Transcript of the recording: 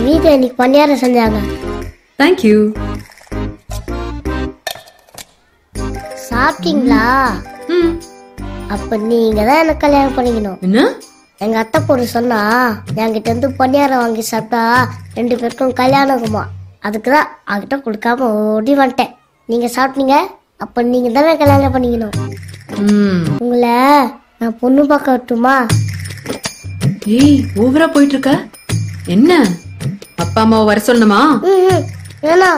வீட்டில் இன்னைக்கு பணியாரம் செஞ்சாங்க தேங்க்யூ சாப்பிட்டீங்களா ம் அப்ப நீங்க தான் எனக்கு கல்யாணம் பண்ணிக்கணும் என்ன எங்க அத்தை பொண்ணு சொன்னா என்கிட்ட இருந்து பணியாரம் வாங்கி சாப்பிட்டா ரெண்டு பேருக்கும் கல்யாணம் ஆகுமா அதுக்கு தான் அவகிட்ட கொடுக்காம ஓடி வந்துட்டேன் நீங்க சாப்பிட்டீங்க அப்ப நீங்க தானே கல்யாணம் பண்ணிக்கணும் ம் உங்களை நான் பொண்ணு பார்க்க வரட்டுமா ஏய் ஓவரா போயிட்டு இருக்க என்ன அப்பா அம்மாவை வர சொல்லணுமா ம் ம். வேணாம்